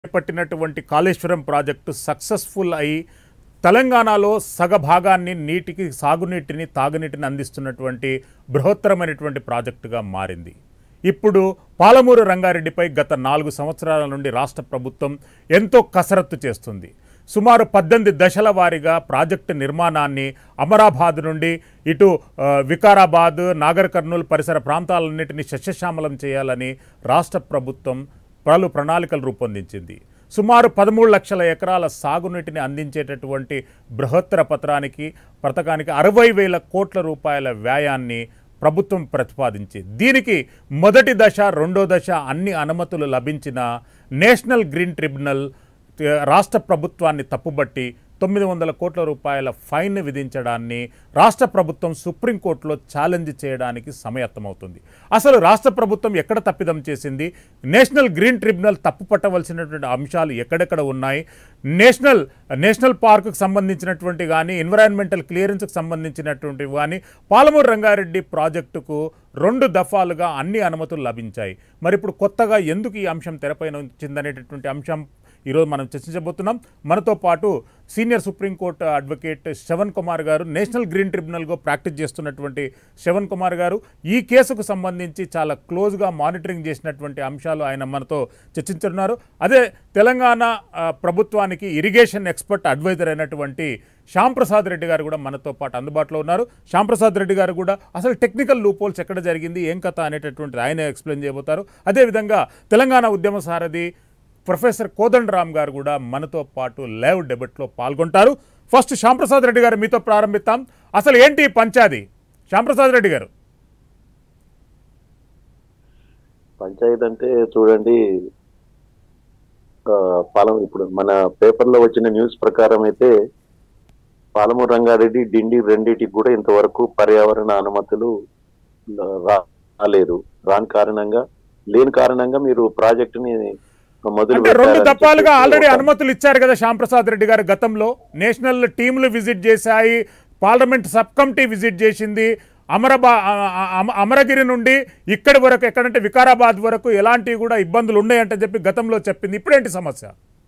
చేపట్టినటువంటి Kaleshwaram project successful అయి తెలంగాణలో సగభాగాన్ని నీటికి సాగునీటిని తాగునీటిని అందిస్తున్నటువంటి బృహత్తరమైనటువంటి ప్రాజెక్టుగా మారింది ఇప్పుడు పాలమూరు రంగారెడ్డిపై గత నాలుగు సంవత్సరాల నుండి రాష్ట్ర ప్రభుత్వం ఎంతో కసరత్తు చేస్తుంది సుమారు పద్దెనిమిది దశల వారీగా ప్రాజెక్టు నిర్మాణాన్ని అమరాబాద్ నుండి ఇటు ఆ, వికారాబాద్ నాగర్ కర్నూలు పరిసర ప్రాంతాలన్నింటినీ సస్యశ్యామలం చేయాలని రాష్ట్ర ప్రభుత్వం పలు ప్రణాళికలు రూపొందించింది సుమారు పదమూడు లక్షల ఎకరాల సాగునీటిని అందించేటటువంటి బృహత్తర పత్రానికి పథకానికి అరవై వేల కోట్ల రూపాయల వ్యయాన్ని ప్రభుత్వం ప్రతిపాదించింది దీనికి మొదటి దశ రెండో దశ అన్ని అనుమతులు లభించిన నేషనల్ గ్రీన్ ట్రిబ్యునల్ తే- రాష్ట్ర ప్రభుత్వాన్ని తప్పుబట్టి తొమ్మిది వందల కోట్ల రూపాయల ఫైన్ విధించడాన్ని రాష్ట్ర ప్రభుత్వం సుప్రీంకోర్టులో ఛాలెంజ్ చేయడానికి సమయత్తమవుతుంది అసలు రాష్ట్ర ప్రభుత్వం ఎక్కడ తప్పిదం చేసింది నేషనల్ గ్రీన్ ట్రిబ్యునల్ తప్పు పట్టవలసినటువంటి అంశాలు ఎక్కడెక్కడ ఉన్నాయి నేషనల్ నేషనల్ పార్కుకు సంబంధించినటువంటి కానీ ఎన్విరాన్మెంటల్ క్లియరెన్స్కి సంబంధించినటువంటివి కానీ పాలమూరు రంగారెడ్డి ప్రాజెక్టుకు రెండు దఫాలుగా అన్ని అనుమతులు లభించాయి మరి ఇప్పుడు కొత్తగా ఎందుకు ఈ అంశం తెరపైన వచ్చిందనేటటువంటి అంశం ఈరోజు మనం చర్చించబోతున్నాం మనతో పాటు senior supreme court advocate Shravan Kumar గారు నేషనల్ గ్రీన్ ట్రిబ్యునల్గా ప్రాక్టీస్ చేస్తున్నటువంటి శ్రవణ్ కుమార్ గారు ఈ కేసుకు సంబంధించి చాలా క్లోజ్గా మానిటరింగ్ చేసినటువంటి అంశాలు ఆయన మనతో చర్చించున్నారు అదే తెలంగాణ ఆ, ప్రభుత్వానికి ఇరిగేషన్ ఎక్స్పర్ట్ అడ్వైజర్ అయినటువంటి శ్యామ్ ప్రసాద్ రెడ్డి గారు కూడా మనతో పాటు అందుబాటులో ఉన్నారు శ్యామ్ ప్రసాద్ రెడ్డి గారు కూడా అసలు టెక్నికల్ లూపోల్స్ ఎక్కడ జరిగింది ఏం కథ అనేటటువంటిది ఆయన ఎక్స్ప్లెయిన్ చేయబోతారు అదేవిధంగా తెలంగాణ ఉద్యమ సారథి ప్రొఫెసర్ కోదండ రామ్ గారు కూడా మనతో పాటు లైవ్ డెబెట్లో పాల్గొంటారు ఫస్ట్ శ్యాంప్రసాద్ రెడ్డి గారు మీతో ప్రారంభిస్తాం అసలు ఏంటి ఈ పంచాది శ్యాంప్రసాద్ రెడ్డి గారు పంచాయతీ అంటే చూడండి ఆ, పాలమ ఇప్పుడు మన పేపర్లో వచ్చిన న్యూస్ ప్రకారం అయితే పాలమూరు రంగారెడ్డి డిండి రెండిటికి కూడా ఇంతవరకు పర్యావరణ అనుమతులు రా- రాలేదు రాని కారణంగా లేని కారణంగా మీరు ప్రాజెక్టుని మొదలు అంటే రెండు పెట్టారని దఫాలుగా చెప్పేసి ఆల్రెడీ ఒక- అనుమతులు ఇచ్చారు కదా శ్యాంప్రసాద్ రెడ్డి గారు గతంలో నేషనల్ టీంలు విజిట్ చేశాయి పార్లమెంట్ సబ్ కమిటీ విజిట్ చేసింది అమరబా అ- అ- అమరగిరి నుండి ఇక్కడి వరకు ఎక్కడంటే వికారాబాద్ వరకు ఎలాంటివి కూడా ఇబ్బందులు ఉన్నాయంటే చెప్పి గతంలో చెప్పింది ఇప్పుడేంటి సమస్య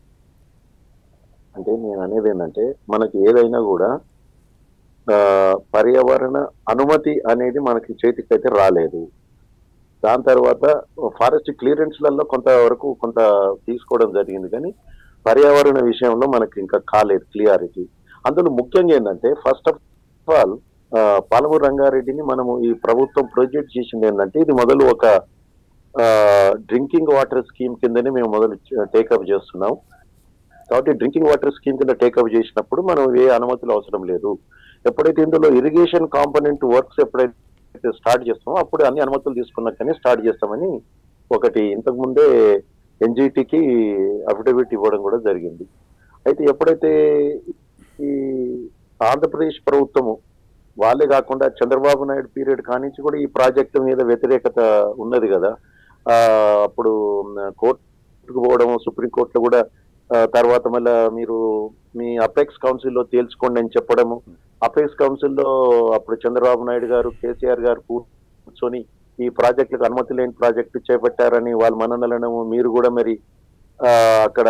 అంటే నేను అనేది ఏంటంటే మనకి ఏదైనా కూడా ఆ, పర్యావరణ అనుమతి అనేది మనకి చేతికైతే రాలేదు దాని తర్వాత ఫారెస్ట్ క్లియరెన్స్లలో కొంతవరకు కొంత తీసుకోవడం జరిగింది కానీ పర్యావరణ విషయంలో మనకి ఇంకా కాలేదు క్లియారిటీ అందులో ముఖ్యంగా ఏంటంటే ఫస్ట్ ఆఫ్ ఆల్ పాలమూరు రంగారెడ్డిని మనము ఈ ప్రభుత్వం ప్రొజెక్ట్ చేసింది ఏంటంటే ఇది మొదలు ఒక డ్రింకింగ్ వాటర్ స్కీమ్ కిందనే మేము మొదలు టేకప్ చేస్తున్నాం కాబట్టి డ్రింకింగ్ వాటర్ స్కీమ్ కింద టేకప్ చేసినప్పుడు మనం ఏ అనుమతులు అవసరం లేదు ఎప్పుడైతే ఇందులో ఇరిగేషన్ కాంపోనెంట్ వర్క్స్ ఎప్పుడైతే స్టార్ట్ చేస్తామో అప్పుడు అన్ని అనుమతులు తీసుకున్నాకనే స్టార్ట్ చేస్తామని ఒకటి ఇంతకు ముందే ఎన్జిటికి అఫిడవిట్ ఇవ్వడం కూడా జరిగింది అయితే ఎప్పుడైతే ఈ ఆంధ్రప్రదేశ్ ప్రభుత్వము వాళ్ళే కాకుండా చంద్రబాబు నాయుడు పీరియడ్ కానించి కూడా ఈ ప్రాజెక్టు మీద వ్యతిరేకత ఉన్నది కదా ఆ, అప్పుడు కోర్టుకు పోవడం సుప్రీంకోర్టులో కూడా ఆ, తర్వాత మళ్ళా మీరు మీ అపెక్స్ కౌన్సిల్లో తేల్చుకోండి అని చెప్పడము అపెక్స్ కౌన్సిల్లో అప్పుడు చంద్రబాబు నాయుడు గారు కేసీఆర్ గారు కూర్చొని ఈ ప్రాజెక్టులకు అనుమతి లేని ప్రాజెక్టు చేపట్టారని వాళ్ళు మననలనము మీరు కూడా మరి ఆ, అక్కడ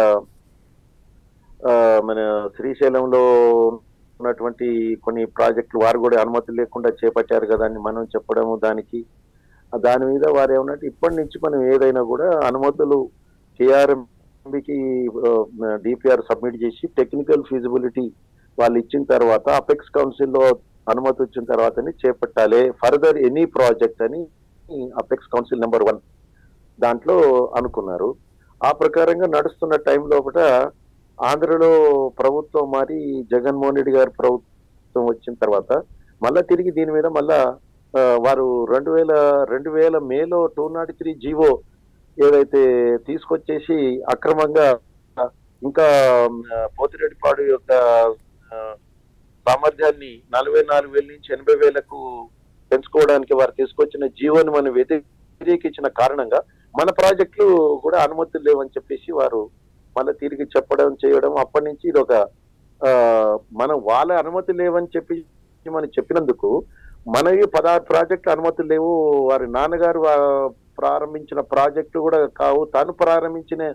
ఆ, మన శ్రీశైలంలో ఉన్నటువంటి కొన్ని ప్రాజెక్టులు వారు కూడా అనుమతి లేకుండా చేపట్టారు కదా అని మనం చెప్పడము దానికి ఆ దాని మీద వారు ఏమన్నట్టు ఇప్పటి నుంచి మనం ఏదైనా కూడా అనుమతులు కేఆర్ఎంబికి డిపిఆర్ సబ్మిట్ చేసి టెక్నికల్ ఫీజిబిలిటీ వాళ్ళు ఇచ్చిన తర్వాత అపెక్స్ కౌన్సిల్లో అనుమతి వచ్చిన తర్వాతనే చేపట్టాలి ఫర్దర్ ఎనీ ప్రాజెక్ట్ అని అపెక్స్ కౌన్సిల్ నెంబర్ వన్ దాంట్లో అనుకున్నారు ఆ ప్రకారంగా నడుస్తున్న టైం లోపల ఆంధ్రలో ప్రభుత్వం మారి జగన్మోహన్ రెడ్డి గారి ప్రభుత్వం వచ్చిన తర్వాత మళ్ళా తిరిగి దీని మీద మళ్ళా ఆ, వారు రెండు వేల రెండు వేల మేలో టూ నాట్ త్రీ జీవో ఏదైతే తీసుకొచ్చేసి అక్రమంగా ఇంకా ఆ, పోతిరెడ్డిపాడు యొక్క ఆ, సామర్థ్యాన్ని నలభై నాలుగు వేల నుంచి ఎనభై వేలకు పెంచుకోవడానికి వారు తీసుకొచ్చిన జీవోని మనం వ్యతిరేకించిన కారణంగా మన ప్రాజెక్టులు కూడా అనుమతులు లేవని చెప్పేసి వారు మళ్ళీ తిరిగి చెప్పడం చేయడం అప్పటి నుంచి ఇది ఒక ఆ, మనం వాళ్ళ అనుమతి లేవని చెప్పి మనం చెప్పినందుకు మనవి పదహారు ప్రాజెక్టు అనుమతులు లేవు వారి నాన్నగారు వా- ప్రారంభించిన ప్రాజెక్టు కూడా కావు తాను ప్రారంభించిన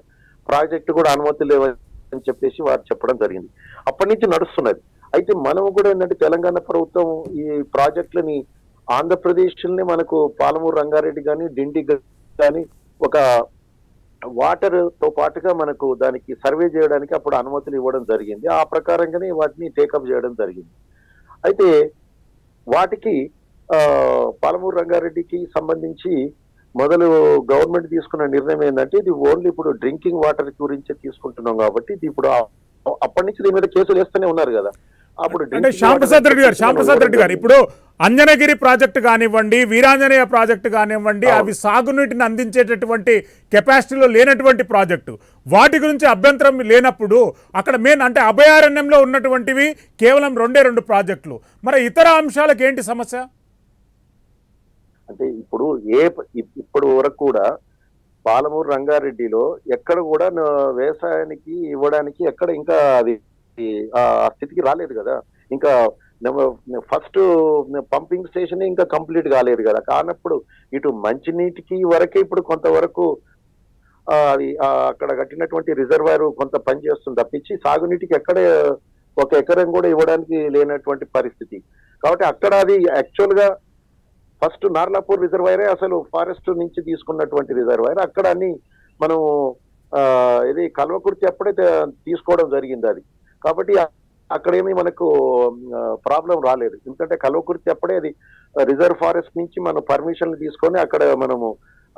ప్రాజెక్ట్ కూడా అనుమతి లేవని చెప్పేసి వారు చెప్పడం జరిగింది అప్పటి నుంచి నడుస్తున్నది అయితే మనం కూడా ఏంటంటే తెలంగాణ ప్రభుత్వం ఈ ప్రాజెక్టులని ఆంధ్రప్రదేశ్ మనకు పాలమూరు రంగారెడ్డి కానీ డిండి కానీ ఒక వాటర్ తో పాటుగా మనకు దానికి సర్వే చేయడానికి అప్పుడు అనుమతులు ఇవ్వడం జరిగింది ఆ ప్రకారంగానే వాటిని టేకప్ చేయడం జరిగింది అయితే వాటికి ఆ, పాలమూరు రంగారెడ్డికి సంబంధించి మొదలు గవర్నమెంట్ తీసుకున్న నిర్ణయం ఏంటంటే ఇది ఓన్లీ ఇప్పుడు డ్రింకింగ్ వాటర్ గురించి తీసుకుంటున్నాం కాబట్టి ఇది ఇప్పుడు ఆ- అప్పటి నుంచి దీని మీద కేసులు వేస్తూనే ఉన్నారు కదా అప్పుడు అంటే drinking శ్యామ్ water ప్రసాద్ రెడ్డి గారు శ్యామ్ మనం ప్రసాద్ రెడ్డి గారు ఇవ్వడం ఇప్పుడు అంజనగిరి ప్రాజెక్టు కానివ్వండి వీరాంజనేయ ప్రాజెక్టు కానివ్వండి అవును. అవి సాగునీటిని అందించేటటువంటి కెపాసిటీలో లేనటువంటి ప్రాజెక్టు వాటి గురించి అభ్యంతరం లేనప్పుడు అక్కడ మెయిన్ అంటే అభయారణ్యంలో ఉన్నటువంటివి కేవలం రెండే రెండు ప్రాజెక్టులు మరి ఇతర అంశాలకు ఏంటి సమస్య అంటే ఇప్పుడు ఏ ఇప్- ఇప్పుడు వరకు కూడా పాలమూరు రంగారెడ్డిలో ఎక్కడ కూడా న- వ్యవసాయానికి ఇవ్వడానికి ఎక్కడ ఇంకా అది ఆ స్థితికి రాలేదు కదా ఇంకా ఫస్ట్ పంపింగ్ స్టేషన్ ఇంకా కంప్లీట్ కాలేదు కదా కానప్పుడు ఇటు మంచినీటికి వరకే ఇప్పుడు కొంతవరకు ఆ, అది ఆ, అక్కడ కట్టినటువంటి రిజర్వాయర్ కొంత పని చేస్తుంది తప్పించి సాగునీటికి ఎక్కడ ఒక ఎకరం కూడా ఇవ్వడానికి లేనటువంటి పరిస్థితి కాబట్టి అక్కడ అది యాక్చువల్ గా ఫస్ట్ నార్లాపూర్ రిజర్వాయరే అసలు ఫారెస్ట్ నుంచి తీసుకున్నటువంటి రిజర్వాయర్ అక్కడ అన్ని మనం ఆ, ఇది కల్వకుర్తి అప్పుడే తే- తీసుకోవడం జరిగింది అది కాబట్టి అ- అక్కడేమీ మనకు ప్రాబ్లం రాలేదు ఎందుకంటే కల్వకుర్తి అప్పుడే అది రిజర్వ్ ఫారెస్ట్ నుంచి మనం పర్మిషన్లు తీసుకొని అక్కడ మనము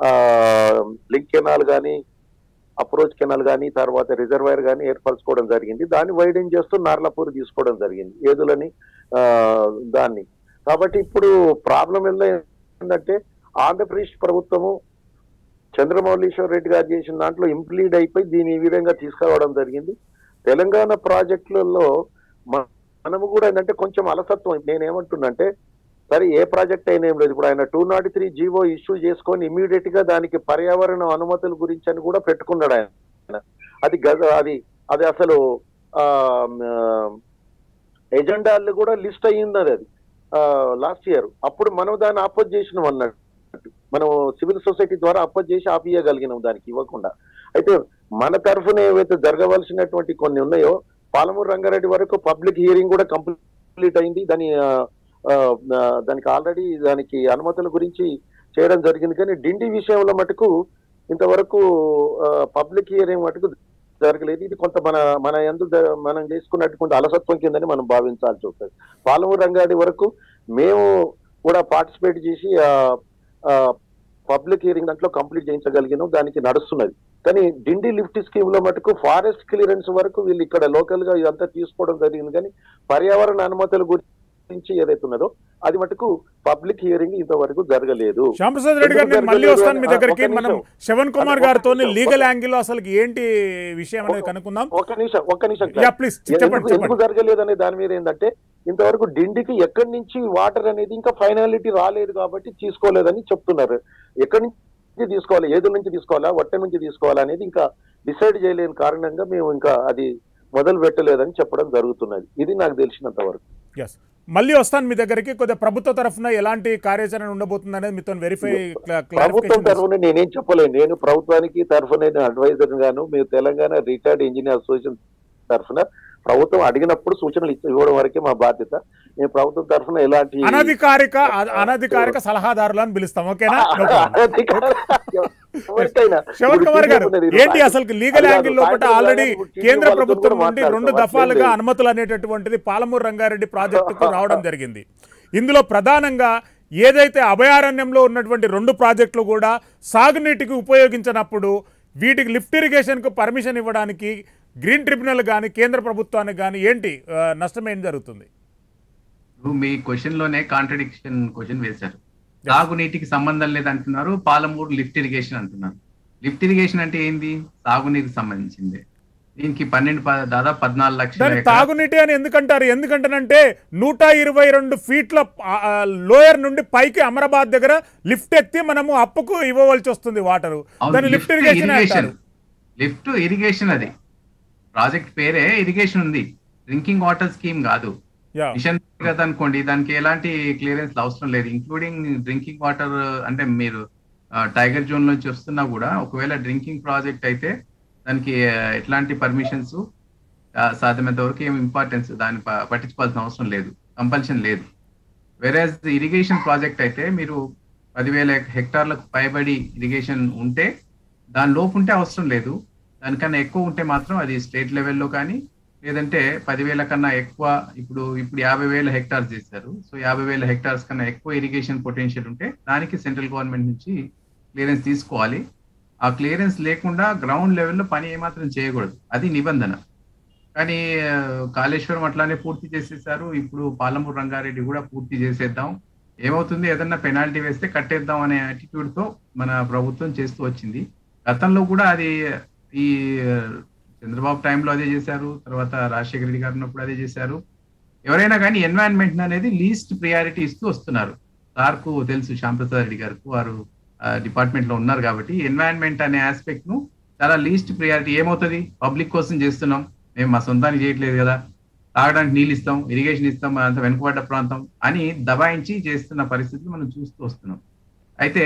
లింక్ కెనాల్ కానీ అప్రోచ్ కెనాల్ కానీ తర్వాత రిజర్వాయర్ కానీ ఏర్పరచుకోవడం జరిగింది దాన్ని వైడెన్ చేస్తూ నార్లాపూర్ తీసుకోవడం జరిగింది ఏదులని ఆ, దాన్ని కాబట్టి ఇప్పుడు ప్రాబ్లం ఏంటంటే ఆంధ్రప్రదేశ్ ప్రభుత్వము చంద్రమౌళీశ్వర్ రెడ్డి గారు చేసిన దాంట్లో ఇంప్లీడ్ అయిపోయి దీని ఈ విధంగా తీసుకురావడం జరిగింది తెలంగాణ ప్రాజెక్టులలో మ- మనము కూడా ఏంటంటే కొంచెం అలసత్వం నేనేమంటున్నంటే సరే ఏ ప్రాజెక్ట్ అయినా ఏం లేదు ఇప్పుడు ఆయన two not three GO issue చేసుకొని ఇమీడియట్ గా దానికి పర్యావరణ అనుమతుల గురించి అని కూడా పెట్టుకున్నాడు ఆయన అది గద అది అది అసలు ఎజెండాలు కూడా లిస్ట్ అయ్యింది అది అది లాస్ట్ ఇయర్ అప్పుడు మనం దాన్ని అపోజ్ చేసినాం అన్నట్టు మనం సివిల్ సొసైటీ ద్వారా అపోజ్ చేసి ఆపియగలిగినాం దానికి ఇవ్వకుండా అయితే మన తరఫున ఏవైతే జరగవలసినటువంటి కొన్ని ఉన్నాయో పాలమూరు రంగారెడ్డి వరకు పబ్లిక్ హియరింగ్ కూడా కంప్లీట్ అయింది దాని ఆ, ఆ, ఆ, దానికి ఆల్రెడీ దానికి అనుమతుల గురించి చేయడం జరిగింది కానీ డిండి విషయంలో మటుకు ఇంతవరకు పబ్లిక్ హియరింగ్ మటుకు జరగలేదు ఇది కొంత మన మన ఎందు జ- మనం చేసుకున్నట్టు కొంత అలసత్వం కిందని మనం భావించాల్సి వస్తుంది పాలమూరు రంగారెడ్డి వరకు మేము కూడా పార్టిసిపేట్ చేసి పబ్లిక్ హియరింగ్ దాంట్లో కంప్లీట్ చేయించగలిగినాం దానికి నడుస్తున్నది కానీ డిండి లిఫ్ట్ స్కీమ్ లో మటుకు ఫారెస్ట్ క్లియరెన్స్ వరకు వీళ్ళు ఇక్కడ లోకల్ గా ఇదంతా తీసుకోవడం జరిగింది కానీ పర్యావరణ అనుమతుల గురించి ఏదైతే ఉన్నదో అది మటుకు పబ్లిక్ హియరింగ్ ఇంతవరకు జరగలేదు శ్యామ్ ప్రసాద్ రెడ్డి గారు నేను మళ్ళీ వస్తాను మీ దగ్గరికి ఒక్క మనం నిమిషం. శవన్ కుమార్ ఒక్క గారితో నిమిషం. లీగల్ యాంగిల్ అసలు ఏంటి విషయం అనేది కనుక్కుందాం ఒక్క నిమిషం ఒక్క నిమిషం యా ప్లీజ్ చెప్పండి ఎందుకు ఎందుకు చెప్పండి జరగలేదు అనే దాని మీద ఏంటంటే ఇంతవరకు డిండికి ఎక్కడి నుంచి వాటర్ అనేది ఇంకా ఫైనాలిటీ రాలేదు కాబట్టి తీసుకోలేదని చెప్తున్నారు ఎక్కడి నుంచి తీసుకోవాలి ఏదో నుంచి తీసుకోవాలా వట్ట నుంచి తీసుకోవాలా అనేది ఇంకా డిసైడ్ చేయలేని కారణంగా మేము ఇంకా అది మొదలు పెట్టలేదని చెప్పడం జరుగుతున్నది ఇది నాకు తెలిసినంత వరకు ఎస్ మళ్ళీ వస్తాను మీ దగ్గరికి కొద్దిగా ప్రభుత్వ తరఫున ఎలాంటి కార్యాచరణ ఉండబోతుంది అనేది మీతో వెరిఫై ప్రభుత్వం తరఫున నేనేం చెప్పలేను నేను ప్రభుత్వానికి తరఫున అడ్వైజర్ గాను మీరు తెలంగాణ రిటైర్డ్ ఇంజనీర్ అసోసియేషన్ తరఫున ప్రభుత్వం అడిగినప్పుడు సూచనలు ఇచ్చి- ఇవ్వడం వరకే మా బాధ్యత నేను ప్రభుత్వం తరఫున ఎలాంటి అనధికారిక అ- అనధికారిక సలహాదారులు అని పిలుస్తాం ఓకేనా No problem. ఎవరికైనా శవన్ ఇప్పుడు కుమార్ గారు తీసుకున్నది ఏంటి సాయం- అసలు లీగల్ అది కాదు, యాంగిల్ లోపల సాయంత్రం ఆల్రెడీ వేళ ఇప్పుడు కేంద్ర వాళ్ళతో ప్రభుత్వం కూడా నుండి మాట్లాడతాం. రెండు అట్లేం దఫాలుగా లేదు. అనుమతులు అనేటటువంటిది పాలమూరు రంగారెడ్డి ప్రాజెక్టుకు రావడం జరిగింది ఇందులో ప్రధానంగా ఏదైతే అభయారణ్యంలో ఉన్నటువంటి రెండు ప్రాజెక్టులు కూడా సాగునీటికి ఉపయోగించినప్పుడు వీటికి లిఫ్ట్ ఇరిగేషన్కు పర్మిషన్ ఇవ్వడానికి గ్రీన్ ట్రిబ్యునల్ కానీ కేంద్ర ప్రభుత్వానికి కానీ ఏంటి ఆ, నష్టం ఏం జరుగుతుంది ఇప్పుడు మీ క్వశ్చన్ లోనే కాంట్రడిక్షన్ క్వశ్చన్ వేశారు సాగునీటికి సంబంధం లేదంటున్నారు పాలమూరు లిఫ్ట్ ఇరిగేషన్ అంటున్నారు లిఫ్ట్ ఇరిగేషన్ అంటే ఏంది సాగునీటికి సంబంధించింది దీనికి పన్నెండు ప- దాదాపు పద్నాలుగు లక్షల దాన్ని ఎకరా- తాగునీటి అని ఎందుకంటారు ఎందుకంటానంటే నూట ఇరవై రెండు ఫీట్ల ఆ, ఆ, లోయర్ నుండి పైకి అమరాబాద్ దగ్గర లిఫ్ట్ ఎత్తి మనము అప్పుకు ఇవ్వవలసి వస్తుంది వాటర్ అవును, దాన్ని లిఫ్ట్ లిఫ్ట్ ఇరిగేషన్ ఇరిగేషన్ అంటారు లిఫ్ట్ ఇరిగేషన్ అది ప్రాజెక్ట్ పేరే ఇరిగేషన్ ఉంది డ్రింకింగ్ వాటర్ స్కీమ్ కాదు యా మిషన్ కదా అనుకోండి దానికి ఎలాంటి క్లియరెన్స్ అవసరం లేదు ఇంక్లూడింగ్ డ్రింకింగ్ వాటర్ అంటే మీరు టైగర్ జోన్ నుంచి వస్తున్నా కూడా ఒకవేళ డ్రింకింగ్ ప్రాజెక్ట్ అయితే దానికి ఆ, ఎట్లాంటి పర్మిషన్స్ సాధ్యమైనంత వరకు ఏం ఇంపార్టెన్స్ దాన్ని ప- పట్టించుకోవాల్సిన అవసరం లేదు కంపల్షన్ లేదు వెరాజ్ ఇరిగేషన్ ప్రాజెక్ట్ అయితే మీరు పదివేల హెక్టార్లకు పైబడి ఇరిగేషన్ ఉంటే దాని లోపు ఉంటే అవసరం లేదు దానికన్నా ఎక్కువ ఉంటే మాత్రం అది స్టేట్ లెవెల్లో కానీ లేదంటే పదివేల కన్నా ఎక్కువ ఇప్పుడు ఇప్పుడు యాభై వేల హెక్టార్స్ చేశారు సో యాభై వేల హెక్టార్స్ కన్నా ఎక్కువ ఇరిగేషన్ పొటెన్షియల్ ఉంటే దానికి సెంట్రల్ గవర్నమెంట్ నుంచి క్లియరెన్స్ తీసుకోవాలి ఆ క్లియరెన్స్ లేకుండా గ్రౌండ్ లెవెల్లో పని ఏమాత్రం చేయకూడదు అది నిబంధన కానీ ఆ, కాళేశ్వరం అట్లానే పూర్తి చేసేసారు ఇప్పుడు పాలమూరు రంగారెడ్డి కూడా పూర్తి చేసేద్దాం ఏమవుతుంది ఏదన్నా పెనాల్టీ వేస్తే కట్టేద్దాం అనే యాటిట్యూడ్ తో మన ప్రభుత్వం చేస్తూ వచ్చింది గతంలో కూడా అది ఈ ఆ, చంద్రబాబు టైంలో అదే చేశారు తర్వాత రాజశేఖర రెడ్డి గారు ఉన్నప్పుడు అదే చేశారు ఎవరైనా కానీ ఎన్వైరన్మెంట్ అనేది లీస్ట్ ప్రియారిటీ ఇస్తూ వస్తున్నారు సార్కు తెలుసు శ్యాంప్రసాద్ రెడ్డి గారికి వారు డిపార్ట్మెంట్ లో ఉన్నారు కాబట్టి ఎన్వైరన్మెంట్ అనే ఆస్పెక్ట్ ను చాలా లీస్ట్ ప్రియారిటీ ఏమవుతుంది పబ్లిక్ కోసం చేస్తున్నాం మేము మా సొంతానికి చేయట్లేదు కదా తాగడానికి నీళ్ళు ఇస్తాం ఇరిగేషన్ ఇస్తాం అంత వెనుకబడ్డ ప్రాంతం అని దబాయించి చేస్తున్న పరిస్థితులు మనం చూస్తూ వస్తున్నాం అయితే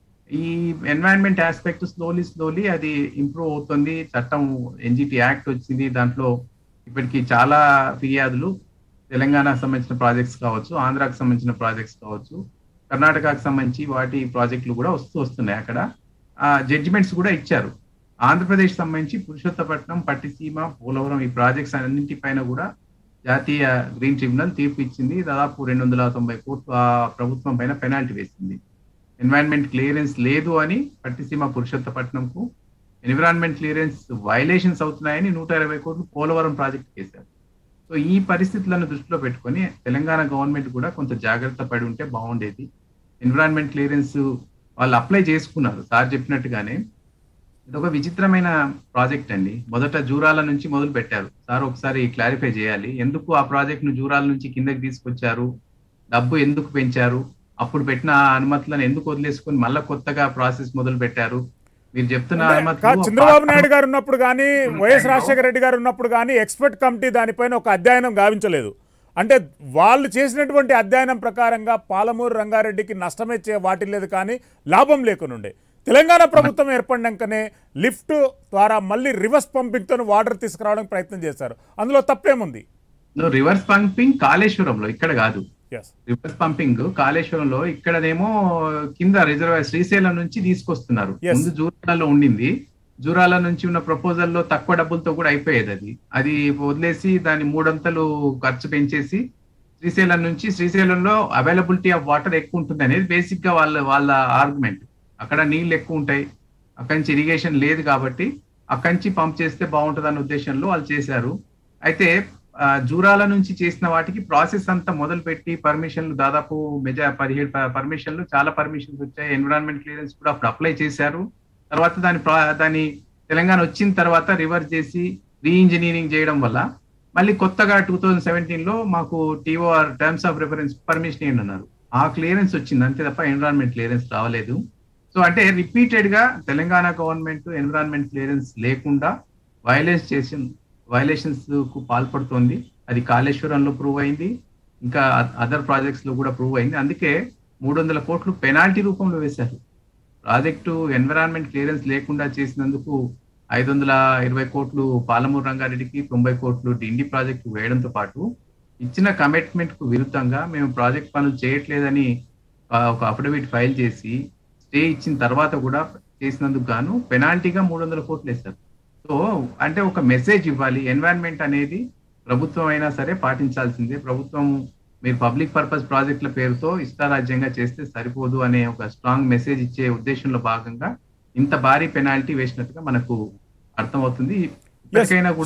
ఈ ఎన్వైరన్మెంట్ ఆస్పెక్ట్ స్లోలీ స్లోలీ అది ఇంప్రూవ్ అవుతుంది చట్టం ఎన్జిటి యాక్ట్ వచ్చింది దాంట్లో ఇప్పటికి చాలా ఫిర్యాదులు తెలంగాణకు సంబంధించిన ప్రాజెక్ట్స్ కావచ్చు ఆంధ్రాకు సంబంధించిన ప్రాజెక్ట్స్ కావచ్చు కర్ణాటకకు సంబంధించి వాటి ప్రాజెక్టులు కూడా వస్తూ వస్తున్నాయి అక్కడ ఆ జడ్జిమెంట్స్ కూడా ఇచ్చారు ఆంధ్రప్రదేశ్ సంబంధించి పురుషోత్తపట్నం పట్టిసీమ పోలవరం ఈ ప్రాజెక్ట్స్ అన్నింటిపైన కూడా జాతీయ గ్రీన్ ట్రిబ్యునల్ తీర్పు ఇచ్చింది దాదాపు రెండు వందల తొంభై కోట్లు ఆ ప్రభుత్వం పైన పెనాల్టీ వేసింది ఎన్వైరన్మెంట్ క్లియరెన్స్ లేదు అని పట్టిసీమ పురుషోత్తపట్నంకు ఎన్విరాన్మెంట్ క్లియరెన్స్ వైలేషన్స్ అవుతున్నాయని నూట ఇరవై కోట్లు పోలవరం ప్రాజెక్ట్ చేశారు సో ఈ పరిస్థితులను దృష్టిలో పెట్టుకొని తెలంగాణ గవర్నమెంట్ కూడా కొంత జాగ్రత్త పడి ఉంటే బాగుండేది ఎన్విరాన్మెంట్ క్లియరెన్స్ వాళ్ళు అప్లై చేసుకున్నారు సార్ చెప్పినట్టుగానే ఇది ఒక విచిత్రమైన ప్రాజెక్ట్ అండి మొదట జూరాల నుంచి మొదలు పెట్టారు సార్ ఒకసారి క్లారిఫై చేయాలి ఎందుకు ఆ ప్రాజెక్ట్ ను జూరాల నుంచి కిందకి తీసుకొచ్చారు డబ్బు ఎందుకు పెంచారు అప్పుడు పెట్టిన ఆ అనుమతులను ఎందుకు వదిలేసుకొని మళ్ళీ కొత్తగా ప్రాసెస్ మొదలు పెట్టారు మీరు చెప్తున్న కాదు, అనుమతులు చంద్రబాబు నాయుడు గారు ఉన్నప్పుడు కానీ వైఎస్ రాజశేఖర రెడ్డి గారు ఉన్నప్పుడు కానీ ఎక్స్పర్ట్ కమిటీ దానిపైన ఒక అధ్యయనం గావించలేదు అంటే వాళ్ళు చేసినటువంటి అధ్యయనం ప్రకారంగా పాలమూరు రంగారెడ్డికి నష్టమే చే వాటిల్లేదు కానీ లాభం లేకునుండే తెలంగాణ ప్రభుత్వం ఏర్పడినాకనే లిఫ్ట్ ద్వారా మళ్ళీ రివర్స్ పంపింగ్తో వాటర్ తీసుకురావడానికి ప్రయత్నం చేశారు అందులో తప్పేముంది రివర్స్ పంపింగ్ కాళేశ్వరంలో ఇక్కడ కాదు ఎస్ రివర్స్ పంపింగ్ కాళేశ్వరంలో ఇక్కడనేమో కింద రిజర్వాయర్ శ్రీశైలం నుంచి తీసుకొస్తున్నారు Yes. ముందు జూరాలలో ఉండింది జూరాల నుంచి ఉన్న ప్రపోజల్ లో తక్కువ డబ్బులతో కూడా అయిపోయేది అది అది వదిలేసి దాని మూడంతలు ఖర్చు పెంచేసి శ్రీశైలం నుంచి శ్రీశైలంలో అవైలబిలిటీ ఆఫ్ వాటర్ ఎక్కువ ఉంటుంది అనేది బేసిక్ గా వాళ్ళ వాళ్ళ ఆర్గ్యుమెంట్ అక్కడ నీళ్ళు ఎక్కువ ఉంటాయి అక్కడి నుంచి ఇరిగేషన్ లేదు కాబట్టి అక్కడి నుంచి పంప్ చేస్తే బాగుంటుంది అన్న ఉద్దేశంలో వాళ్ళు చేశారు అయితే ఆ, జూరాల నుంచి చేసిన వాటికి ప్రాసెస్ అంతా మొదలు పెట్టి పర్మిషన్లు దాదాపు మెజా పదిహేడు పర్మిషన్లు చాలా పర్మిషన్స్ వచ్చాయి ఎన్విరాన్మెంట్ క్లియరెన్స్ కూడా అప్పుడు అప్లై చేశారు తర్వాత దాని ప్రా- దాని తెలంగాణ వచ్చిన తర్వాత రివర్స్ చేసి రీ ఇంజనీరింగ్ చేయడం వల్ల మళ్ళీ కొత్తగా టూ థౌజండ్ సెవెంటీన్ లో మాకు TOR terms of reference permission ఏంటి అన్నారు ఆ క్లియరెన్స్ వచ్చింది అంతే తప్ప ఎన్విరాన్మెంట్ క్లియరెన్స్ రావలేదు సో అంటే రిపీటెడ్ గా తెలంగాణ గవర్నమెంట్ ఎన్విరాన్మెంట్ క్లియరెన్స్ లేకుండా వైలేషన్ చేసి వైలేషన్స్ కు పాల్పడుతోంది అది కాళేశ్వరంలో ప్రూవ్ అయింది ఇంకా అదర్ ప్రాజెక్ట్స్ లో కూడా ప్రూవ్ అయింది అందుకే మూడు వందల కోట్లు పెనాల్టీ రూపంలో వేశారు ప్రాజెక్టు ఎన్విరాన్మెంట్ క్లియరెన్స్ లేకుండా చేసినందుకు ఐదు వందల ఇరవై కోట్లు పాలమూరు రంగారెడ్డికి తొంభై కోట్లు డిండి ప్రాజెక్టు వేయడంతో పాటు ఇచ్చిన కమిట్మెంట్ కు విరుద్ధంగా మేము ప్రాజెక్ట్ పనులు చేయట్లేదని ఆ, ఒక అఫిడవిట్ ఫైల్ చేసి స్టే ఇచ్చిన తర్వాత కూడా చేసినందుకు గాను పెనాల్టీగా మూడు వందల కోట్లు వేశారు సో అంటే ఒక మెసేజ్ ఇవ్వాలి ఎన్వైరన్మెంట్ అనేది ప్రభుత్వం అయినా సరే పాటించాల్సిందే ప్రభుత్వం మీరు పబ్లిక్ పర్పస్ ప్రాజెక్టుల పేరుతో ఇష్టారాజ్యంగా చేస్తే సరిపోదు అనే ఒక స్ట్రాంగ్ మెసేజ్ ఇచ్చే ఉద్దేశంలో భాగంగా ఇంత భారీ పెనాల్టీ వేసినట్టుగా మనకు అర్థమవుతుంది ఇప్పటికైనా కూడా